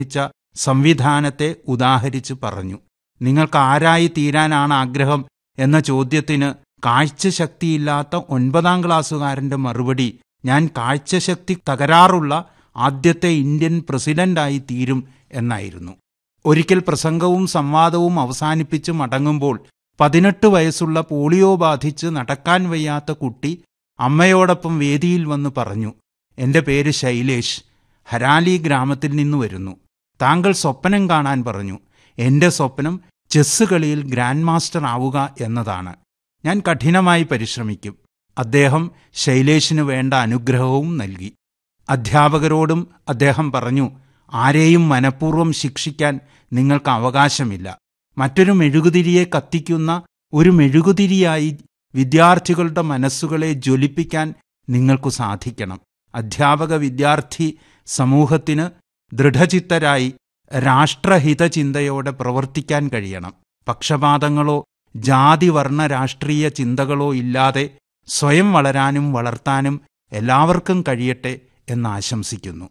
ച്ച സംവിധാനത്തെ ഉദാഹരിച്ച് പറഞ്ഞു നിങ്ങൾക്ക് ആരായി തീരാനാണ് ആഗ്രഹം എന്ന ചോദ്യത്തിന് കാഴ്ചശക്തിയില്ലാത്ത ഒൻപതാം ക്ലാസ്സുകാരന്റെ മറുപടി ഞാൻ കാഴ്ചശക്തി തകരാറുള്ള ആദ്യത്തെ ഇന്ത്യൻ പ്രസിഡന്റായി തീരും എന്നായിരുന്നു ഒരിക്കൽ പ്രസംഗവും സംവാദവും അവസാനിപ്പിച്ച് മടങ്ങുമ്പോൾ പതിനെട്ട് വയസ്സുള്ള പോളിയോ ബാധിച്ച് നടക്കാൻ വയ്യാത്ത കുട്ടി അമ്മയോടൊപ്പം വേദിയിൽ വന്ന് പറഞ്ഞു എന്റെ പേര് ശൈലേഷ് ഹരാലി ഗ്രാമത്തിൽ നിന്ന് വരുന്നു താങ്കൾ സ്വപ്നം കാണാൻ പറഞ്ഞു എന്റെ സ്വപ്നം ചെസ് കളിയിൽ ഗ്രാൻഡ് മാസ്റ്റർ ആവുക എന്നതാണ് ഞാൻ കഠിനമായി പരിശ്രമിക്കും അദ്ദേഹം ശൈലേഷിന് വേണ്ട അനുഗ്രഹവും നൽകി അധ്യാപകരോടും അദ്ദേഹം പറഞ്ഞു ആരെയും മനഃപൂർവ്വം ശിക്ഷിക്കാൻ നിങ്ങൾക്ക് അവകാശമില്ല മറ്റൊരു മെഴുകുതിരിയെ കത്തിക്കുന്ന ഒരു മെഴുകുതിരിയായി വിദ്യാർത്ഥികളുടെ മനസ്സുകളെ ജ്വലിപ്പിക്കാൻ നിങ്ങൾക്കു സാധിക്കണം അധ്യാപക വിദ്യാർത്ഥി സമൂഹത്തിന് ദൃഢചിത്തരായി രാഷ്ട്രഹിത ചിന്തയോടെ പ്രവർത്തിക്കാൻ കഴിയണം പക്ഷപാതങ്ങളോ ജാതിവർണ്ണ രാഷ്ട്രീയ ചിന്തകളോ ഇല്ലാതെ സ്വയം വളരാനും വളർത്താനും എല്ലാവർക്കും കഴിയട്ടെ എന്ന് ആശംസിക്കുന്നു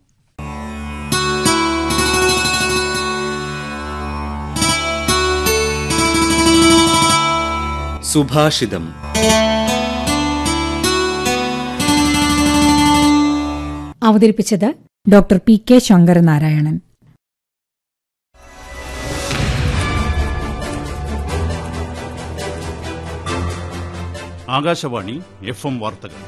സുഭാഷിതം അവതരിപ്പിച്ചത് doctor P K Sankaranarayanan Akashvani F M വാർത്തകൾ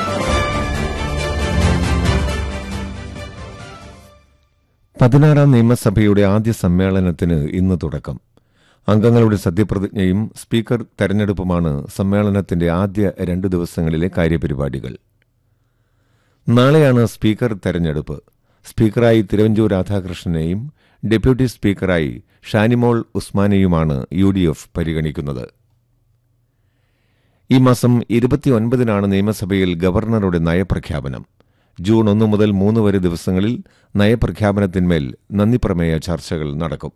പതിനാറാം നിയമസഭയുടെ ആദ്യ സമ്മേളനത്തിന് ഇന്ന് തുടക്കം അംഗങ്ങളുടെ സത്യപ്രതിജ്ഞയും സ്പീക്കർ തെരഞ്ഞെടുപ്പുമാണ് സമ്മേളനത്തിന്റെ ആദ്യ രണ്ടു ദിവസങ്ങളിലെ കാര്യപരിപാടികൾ നാളെയാണ് സ്പീക്കർ തെരഞ്ഞെടുപ്പ് സ്പീക്കറായി തിരുവഞ്ചൂർ രാധാകൃഷ്ണനെയും ഡെപ്യൂട്ടി സ്പീക്കറായി ഷാനിമോൾ ഉസ്മാനെയുമാണ് യു ഡി എഫ് പരിഗണിക്കുന്നത് ഈ മാസം ഇരുപത്തിയൊൻപതിനാണ് നിയമസഭയിൽ ഗവർണറുടെ നയപ്രഖ്യാപനം ജൂൺ ഒന്ന് മുതൽ മൂന്ന് വരെ ദിവസങ്ങളിൽ നയപ്രഖ്യാപനത്തിന്മേൽ നന്ദിപ്രമേയ ചർച്ചകൾ നടക്കും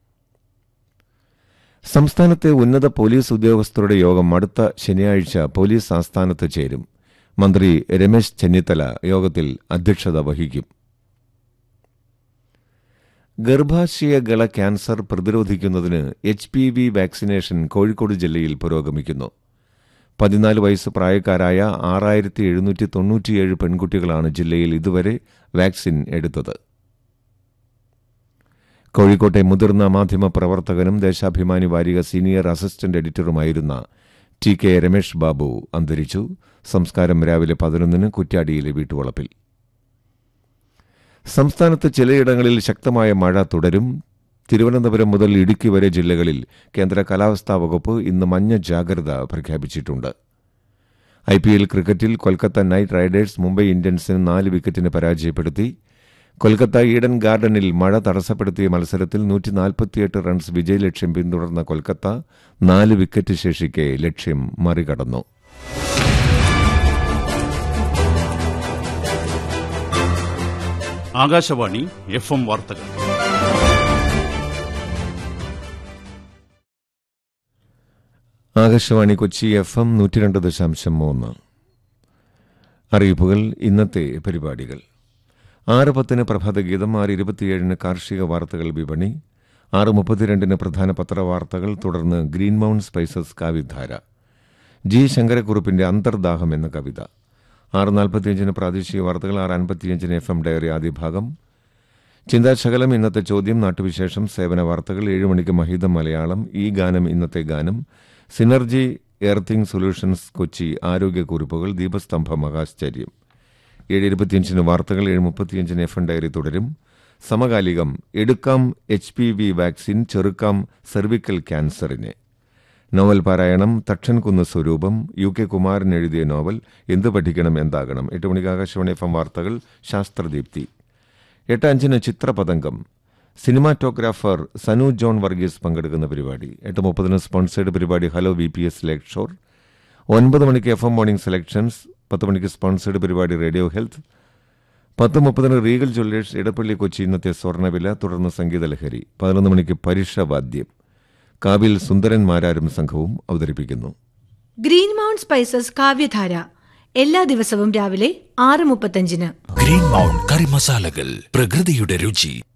സംസ്ഥാനത്തെ ഉന്നത പോലീസ് ഉദ്യോഗസ്ഥരുടെ യോഗം അടുത്ത ശനിയാഴ്ച പോലീസ് ആസ്ഥാനത്ത് ചേരും മന്ത്രി രമേശ് ചെന്നിത്തല യോഗത്തിൽ അധ്യക്ഷത വഹിക്കും ഗർഭാശയഗള ക്യാൻസർ പ്രതിരോധിക്കുന്നതിന് H P V vaccination Kozhikode ജില്ലയിൽ പുരോഗമിക്കുന്നു പതിനാല് വയസ്സ് പ്രായക്കാരായ ആറായിരത്തി എഴുന്നൂറ്റി തൊണ്ണൂറ്റിയേഴ് പെൺകുട്ടികളാണ് ജില്ലയിൽ ഇതുവരെ വാക്സിൻ എടുത്തത് കോഴിക്കോട്ടെ മുതിർന്ന മാധ്യമ പ്രവർത്തകനും ദേശാഭിമാനി വാരിക സീനിയർ അസിസ്റ്റന്റ് എഡിറ്ററുമായിരുന്ന ടി കെ രമേഷ് ബാബു അന്തരിച്ചു സംസ്കാരം രാവിലെ പതിനൊന്നിന് കുറ്റ്യാടിയിലെ വീട്ടുവളപ്പിൽ സംസ്ഥാനത്ത് ചിലയിടങ്ങളിൽ ശക്തമായ മഴ തുടരും തിരുവനന്തപുരം മുതൽ ഇടുക്കി വരെ ജില്ലകളിൽ കേന്ദ്ര കാലാവസ്ഥാ വകുപ്പ് ഇന്ന് മഞ്ഞ ജാഗ്രത പ്രഖ്യാപിച്ചിട്ടുണ്ട് ഐ പി എൽ ക്രിക്കറ്റിൽ കൊൽക്കത്ത നൈറ്റ് റൈഡേഴ്സ് മുംബൈ ഇന്ത്യൻസിന് നാല് വിക്കറ്റിന് പരാജയപ്പെടുത്തി കൊൽക്കത്ത ഈഡൻ ഗാർഡനിൽ മഴ തടസ്സപ്പെടുത്തിയ മത്സരത്തിൽ നൂറ്റിനാൽപ്പത്തിയെട്ട് റൺസ് വിജയലക്ഷ്യം പിന്തുടർന്ന കൊൽക്കത്ത നാല് വിക്കറ്റ് ശേഷിക്കെ ലക്ഷ്യം മറികടന്നു ആകാശവാണി എഫ് എം വാർത്തകൾ ആകാശവാണി കൊച്ചി എഫ് എം നൂറ്റി രണ്ട് ദശാംശം മൂന്ന് അറിയിപ്പുകൾ ഇന്നത്തെ പരിപാടികൾ ആറ് പത്തിന് പ്രഭാതഗീതം ആറ് ഇരുപത്തിയേഴിന് കാർഷിക വാർത്തകൾ വിപണി ആറ് മുപ്പത്തിരണ്ടിന് പ്രധാന പത്രവാർത്തകൾ തുടർന്ന് ഗ്രീൻ മൗണ്ട് സ്പൈസസ് കാവിധാര ജി ശങ്കരക്കുറുപ്പിന്റെ അന്തർദാഹം എന്ന കവിത ആറ് നാൽപ്പത്തിയഞ്ചിന് പ്രാദേശിക വാർത്തകൾ ആറ് അൻപത്തിയഞ്ചിന് എഫ് എം ഡയറി ആദ്യ ഭാഗം ചിന്താശകലം ഇന്നത്തെ ചോദ്യം നാട്ടുവിശേഷം സേവന വാർത്തകൾ ഏഴ് മണിക്ക് മഹിതം മലയാളം ഈ ഗാനം ഇന്നത്തെ ഗാനം സിനർജി എർത്തിംഗ് സൊല്യൂഷൻസ് കൊച്ചി ആരോഗ്യക്കുറിപ്പുകൾ ദീപസ്തംഭ മഹാശ്ചര്യം ഏഴ് ഇരുപത്തിയഞ്ചിന് വാർത്തകൾ ഏഴ് മുപ്പത്തിയഞ്ചിന് എഫ് എൻ ഡയറി തുടരും സമകാലികം എടുക്കാം എച്ച് പി വി വാക്സിൻ ചെറുക്കാം സെർവിക്കൽ ക്യാൻസറിന് നോവൽ പാരായണം തക്ഷൻകുന്ന് സ്വരൂപം യു കെ കുമാരൻ എഴുതിയ നോവൽ എന്ത് പഠിക്കണം എന്താകണം എട്ട് മണിക്ക് ആകാശവാണി എഫ് എം വാർത്തകൾ ശാസ്ത്രദീപ്തി എട്ട് അഞ്ചിന് ചിത്രപതംഗം സിനിമാറ്റോഗ്രാഫർ സനു ജോൺ വർഗീസ് പങ്കെടുക്കുന്ന പരിപാടി എട്ട് മുപ്പതിന് സ്പോൺസേഡ് പരിപാടി hello V P S lakeshore ഒൻപത് മണിക്ക് എഫ് എം മോർണിംഗ് സെലക്ഷൻസ് പത്ത് മണിക്ക് സ്പോൺസേഡ് പരിപാടി റേഡിയോ ഹെൽത്ത് പത്ത് മുപ്പതിന് റീഗൽ ജ്വല്ലേഴ്സ് ഇടപ്പള്ളി കൊച്ചി ഇന്നത്തെ സ്വർണ്ണവില തുടർന്ന് സംഗീതലഹരി പതിനൊന്ന് മണിക്ക് പരീക്ഷാവാദ്യം കാവിൽ സുന്ദരൻ മാരാരും സംഘവും അവതരിപ്പിക്കുന്നു ഗ്രീൻ മൗണ്ട് സ്പൈസസ് കാവ്യധാര എല്ലാ ദിവസവും രാവിലെ ആറ് മുപ്പത്തഞ്ചിന് ഗ്രീൻ മൗണ്ട് കറി മസാലകൾ പ്രകൃതിയുടെ രുചി